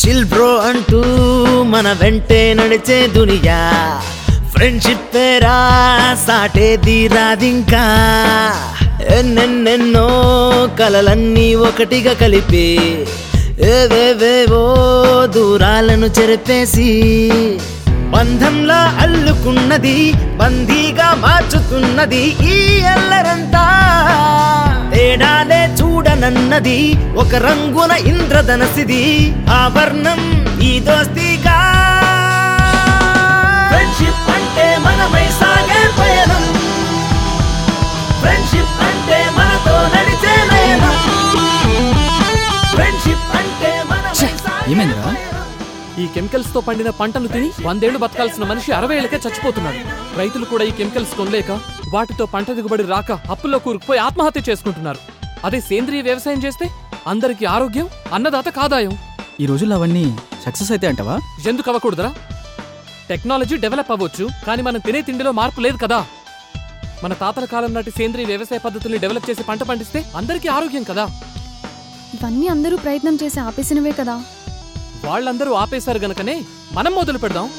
Chill bro అంటూ మన వెంటే నడిచే దునియా ఫ్రెండ్షిప్ పేరా సాటేది రాదింకా ఎన్నెన్నెన్నో కలలన్నీ ఒకటిగా కలిపి ఏవేవేవో దూరాలను చెరిపేసి బంధంలా అల్లుకున్నది బందీగా మార్చుతున్నది ఈ అల్లరంతా తేడాలే చూడనన్నది ఒక రంగున ఇంద్రధనసిది ఆ వర్ణం ఈ దోస్తిగా ఫ్రెండ్షిప్ అంటే మనమై సాగే పయనం ఫ్రెండ్షిప్ అంటే మనతో నడిచే నయనం ఫ్రెండ్షిప్ అంటే మనమై సాగే ఏమైందిరా? పయనం. ఈ కెమికల్స్ తో పండిన పంటలు తిని వందేళ్లు బతకాల్సిన మనిషి అరవై ఏళ్ళకే చచ్చిపోతున్నాడు రైతులు కూడా ఈ కెమికల్స్ కొనలేక వాటితో పంట దిగుబడి రాక అప్పుల్లో కూరుకుపోయి ఆత్మహత్య చేసుకుంటున్నారు అదే సేంద్రియ వ్యవసాయం చేస్తే అందరికీ ఆరోగ్యం అన్నదాత కాదాయం ఈ రోజుల్లో అవన్నీ సక్సెస్ అయితే అంటావా ఎందుకు అవ్వకూడదురా టెక్నాలజీ డెవలప్ అవ్వచ్చు కానీ మనం తినే తిండిలో మార్పు లేదు కదా మన తాతల కాలం నాటి సేంద్రియ వ్యవసాయ పద్ధతుల్ని డెవలప్ చేసి పంట పండిస్తే అందరికీ ఆరోగ్యం కదా ఇవన్నీ అందరూ ప్రయత్నం చేసి ఆపేసినవే కదా వాళ్ళందరూ ఆపేశారు గనకనే మనం మొదలు పెడదాం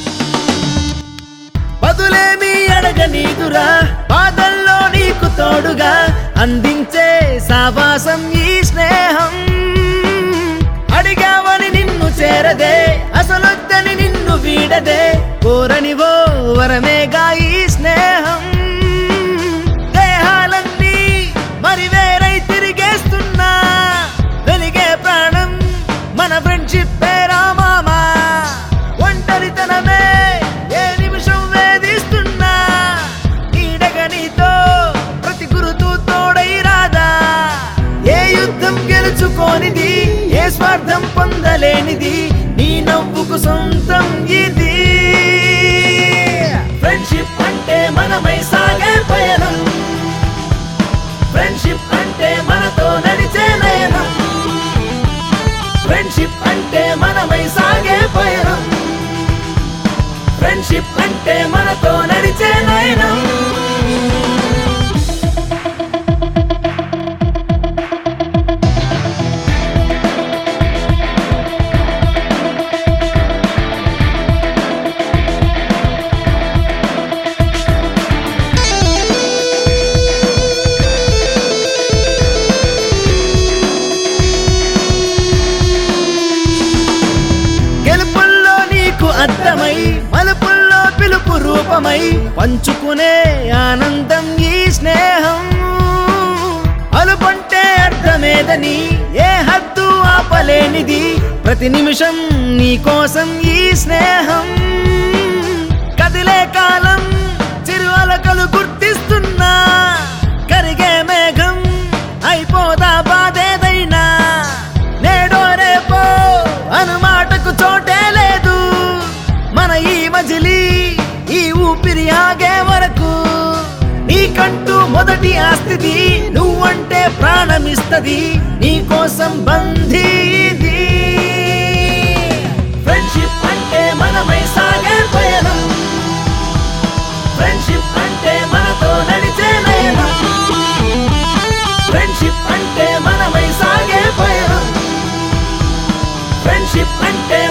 బదులేమి అడగనీదురా బాధల్లో నీకు తోడుగా అందించే సావాసం ఈ స్నేహం అడిగావని నిన్ను చేరదే అసలొద్దని నిన్ను వీడదే కోరనివో వరమేగా ఈ స్నేహం దేహాలన్నీ మరి వేరై తిరిగేస్తున్నా వెలిగే ప్రాణం మన ఫ్రెండ్షిప్ పేరా మామా ఒంటరితనమే ఏ నిమిషం వేధిస్తున్నా నీడగా నీతో ప్రతి గురుతూ తోడై రాదా ఏ యుద్ధం గెలుచుకోనిది ఏ స్వార్థం పొందలేనిది నీ నవ్వుకు సొంతం ఇది ఫ్రెండ్షిప్ అంటే మనమై సాగే పయనం ఫ్రెండ్షిప్ అంటే మనతో నడిచే నయనం ఫ్రెండ్షిప్ అంటే మనమై సాగే పయనం ఫ్రెండ్షిప్ అంటే మనతో నడిచే నయనం గెలుపుల్లో నీకు అర్థమై మలుపుల్లో పిలుపు రూపమై పంచుకునే ఆనందం ఈ స్నేహం అలుపంటే అర్థమేదని ఏ హద్దు ఆపలేనిది ప్రతి నిమిషం నీ కోసం ఈ స్నేహం కదిలే కాలం చిరు అలకలు గుర్తిస్తున్నా కరిగే మేఘం అయిపోదా బాధేదైనా నేడో రేపో అనుమాటకు చోటే లేదు మన ఈ మజిలీ ఈ ఊపిరి ఆగే వరకు నీకంటూ మొదటి ఆస్తిది నువ్వంటే ప్రాణమిస్తది నీకోసం బంధీ ఇది ఫ్రెండ్షిప్ అంటే మనమై సాగే పయనం ఫ్రెండ్షిప్ అంటే మనతో నడిచే నయనం ఫ్రెండ్షిప్ అంటే మనమై సాగే పయనం ఫ్రెండ్షిప్ అంటే